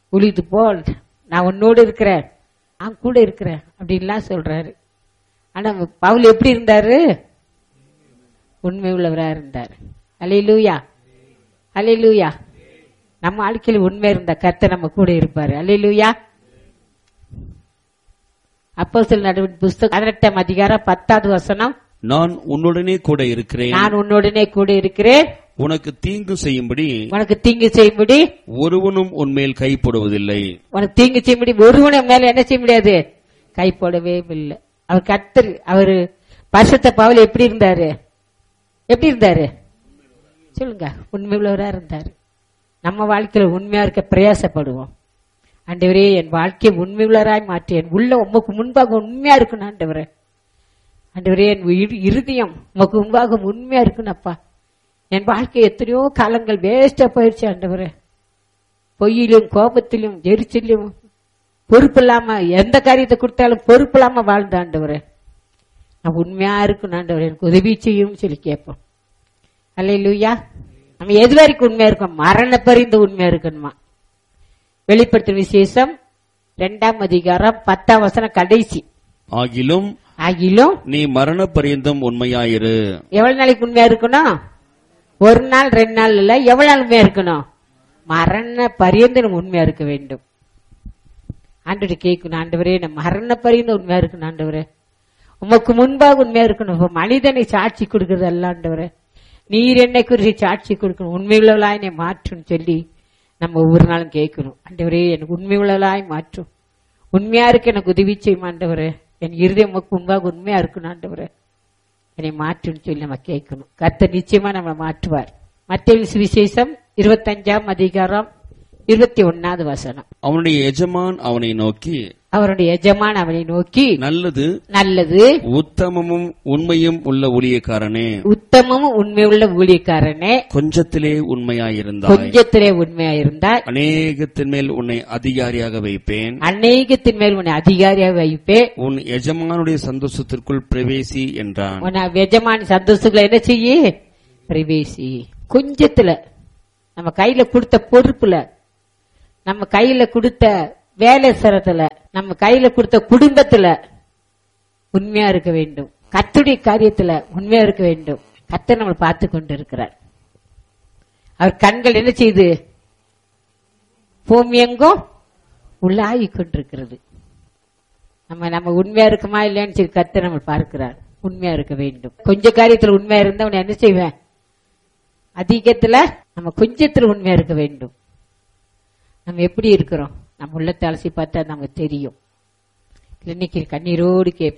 உழித்து போல் நான் உன்னோடு இருக்கிறேன் நான் கூட இருக்கிறேன் அப்படின்லாம் சொல்றாரு ஆனா பவுல் எப்படி இருந்தாரு உண்மை உள்ளவரா இருந்தார் அலையிலூயா அலையிலூயா நம்ம வாழ்க்கையில் உண்மை இருந்த கர்த்தர் நம்ம கூட இருப்பாரு அலையிலூயா அப்போ சில நடுவின் புஸ்தகம் பதினெட்டாம் அதிகாரம் பத்தாவது வசனம் நான் உன்னுடனே கூட இருக்கிறேன் நான் உன்னுடனே கூட இருக்கிறேன் உனக்கு தீங்கு செய்யும்படி உனக்கு தீங்கு செய்யும்படி ஒருவனும் உன்மேல் கைப்படுவதில்லை உனக்கு தீங்கு செய்யும்படி ஒருவனை மேல என்ன செய்ய முடியாது கை போடவே இல்லை அவர் கத்தர் அவரு பரிசுத்த பவுல் எப்படி இருந்தாரு எப்படி இருந்தாரு சொல்லுங்க உண்மை உள்ளவரா இருந்தாரு நம்ம வாழ்க்கையில உண்மையா இருக்க பிரயாசப்படுவோம் ஆண்டவரே என் வாழ்க்கையை உண்மை உள்ளவராய் மாற்றி என் உள்ள உமக்கு முன்பாக உண்மையா இருக்கணும் ஆண்டவரே ஆண்டவரே என் இரு- இருதயம் உமக்கு முன்பாக உண்மையா இருக்கணும்ப்பா என் வாழ்க்கை எத்தனையோ காலங்கள் வேஸ்டா போயிடுச்சு ஆண்டவரே பொய்யிலும் கோபத்திலும் எரிச்சலும் பொறுப்பு இல்லாம எந்த காரியத்தை கொடுத்தாலும் பொறுப்பு இல்லாம வாழ்ந்த ஆண்டவரே நான் உண்மையா இருக்கணும் ஆண்டவரே எனக்கு உதவி செய்யும் சொல்லி கேட்போம் அல்லையா நம்ம எது வரைக்கும் உண்மையா இருக்கோம் மரண பரிந்து உண்மையா இருக்கணுமா வெளிப்படுத்தும் விசேஷம் இரண்டாம் அதிகாரம் பத்தாம் வசனம் கடைசி ஆகிலும் ஆகிலும் நீ மரண பரியந்தம் உண்மையாயிரு எவ்வளவு நாளைக்கு உண்மையா இருக்கணும் ஒரு நாள் ரெண்டு நாள் இல்ல எவ்வளவு நாள் உண்மையா இருக்கணும் மரண பரியந்து நம்ம உண்மையா இருக்க வேண்டும் ஆண்டு கேட்கணும் ஆண்டவரே நம்ம மரண பரியந்து உண்மையா இருக்கணும் ஆண்டவரே உமக்கு முன்பாக உண்மையா இருக்கணும் இப்ப மனிதனை சாட்சி கொடுக்கறது அல்ல ஆண்டவரே நீர் என்னை குறித்து சாட்சி கொடுக்கணும் உண்மையுள்ளவளாய் என்னை மாற்றுன்னு சொல்லி நம்ம ஒவ்வொரு நாளும் கேட்கணும் ஆண்டவரே எனக்கு உண்மையுள்ளவளாய் மாற்றும் உண்மையா இருக்க எனக்கு உதவி செய்யும் ஆண்டவரே என் இருதயம் உமக்கு முன்பாக உண்மையா இருக்கணும் ஆண்டவரே என்னை மாற்றுன்னு சொல்லி நம்ம கேட்கணும் கர்த்தர் நிச்சயமா நம்ம மாற்றுவார் மத்திய சுவிசேஷம் இருபத்தஞ்சாம் அதிகாரம் இருபத்தி ஒன்னாவது வசனம் அவனுடைய எஜமான் அவனை நோக்கி அவருடைய எஜமான் அவனை நோக்கி நல்லது நல்லது உத்தமமும் உண்மையும் உள்ள ஊழியக்காரனே உத்தமமும் உண்மையுள்ள ஊழியக்காரனே கொஞ்சத்திலே உண்மையாயிருந்தாய் கொஞ்சத்திலே உண்மையா இருந்தால் அநேகத்தின் மேல் உன்னை அதிகாரியாக வைப்பேன் அநேகத்தின் மேல் உன்னை அதிகாரியாக வைப்பே உன் எஜமானுடைய சந்தோஷத்திற்குள் பிரவேசி என்றான் உன் எஜமான் சந்தோஷங்களை என்ன செய்ய பிரவேசி கொஞ்சத்துல நம்ம கையில கொடுத்த பொறுப்புல நம்ம கையில கொடுத்த வேலை சரத்துல நம்ம கையில கொடுத்த குடும்பத்துல உண்மையா இருக்க வேண்டும் கத்துடைய காரியத்துல உண்மையா இருக்க வேண்டும் கத்தர் நம்ம பார்த்து கொண்டு இருக்கிறார் அவர் கண்கள் என்ன செய்யுது பூமி எங்கும் உள்ளாகி கொண்டிருக்கிறது நம்ம நம்ம உண்மையா இருக்குமா இல்லையான்னு சொல்லி கத்து நம்ம பார்க்கிறார் உண்மையா இருக்க வேண்டும் கொஞ்ச காரியத்துல உண்மையா இருந்தா உன்னை என்ன செய்வேன் அதிகத்துல நம்ம கொஞ்சத்துல உண்மையா இருக்க வேண்டும் நம்ம எப்படி இருக்கிறோம் நம்ம உள்ளத்தை அலசி பார்த்தா நமக்கு தெரியும் இன்னைக்கு கண்ணீரோடு கேட்போம்